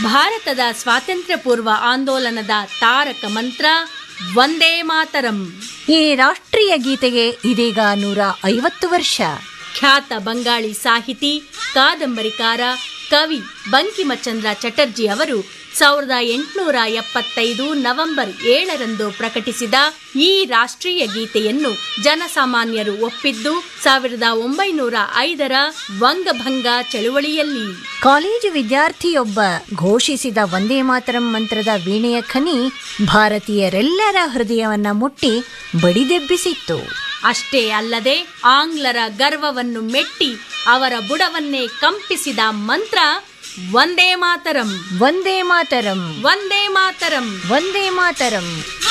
ಭಾರತದ ಸ್ವಾತಂತ್ರ್ಯ ಪೂರ್ವ ಆಂದೋಲನದ ತಾರಕ ಮಂತ್ರ ವಂದೇ ಮಾತರಂ ಈ ರಾಷ್ಟ್ರೀಯ ಗೀತೆಗೆ ಇದೀಗ ನೂರ ಐವತ್ತು ವರ್ಷ ಖ್ಯಾತ ಬಂಗಾಳಿ ಸಾಹಿತಿ ಕಾದಂಬರಿಕಾರ ಕವಿ ಬಂಕಿಮಚಂದ್ರ ಚಟರ್ಜಿ ಅವರು ಸಾವಿರದ ಎಂಟುನೂರ ಎಪ್ಪತ್ತೈದು ನವೆಂಬರ್ ಏಳರಂದು ಪ್ರಕಟಿಸಿದ ಈ ರಾಷ್ಟ್ರೀಯ ಗೀತೆಯನ್ನು ಜನಸಾಮಾನ್ಯರು ಒಪ್ಪಿದ್ದು ಸಾವಿರದ ಒಂಬೈನೂರ ಐದರ ವಂಗಭಂಗ ಚಳುವಳಿಯಲ್ಲಿ ಕಾಲೇಜು ವಿದ್ಯಾರ್ಥಿಯೊಬ್ಬ ಘೋಷಿಸಿದ ವಂದೇ ಮಾತರಂ ಮಂತ್ರದ ವೀಣೆಯ ಖನಿ ಭಾರತೀಯರೆಲ್ಲರ ಹೃದಯವನ್ನ ಮುಟ್ಟಿ ಬಡಿದೆಬ್ಬಿಸಿತ್ತು ಅಷ್ಟೇ ಅಲ್ಲದೆ ಆಂಗ್ಲರ ಗರ್ವವನ್ನು ಮೆಟ್ಟಿ ಅವರ ಬುಡವನ್ನೇ ಕಂಪಿಸಿದ ಮಂತ್ರ ವಂದೇ ಮಾತರಂ ವಂದೇ ಮಾತರಂ ವಂದೇ ಮಾತರಂ ವಂದೇ ಮಾತರಂ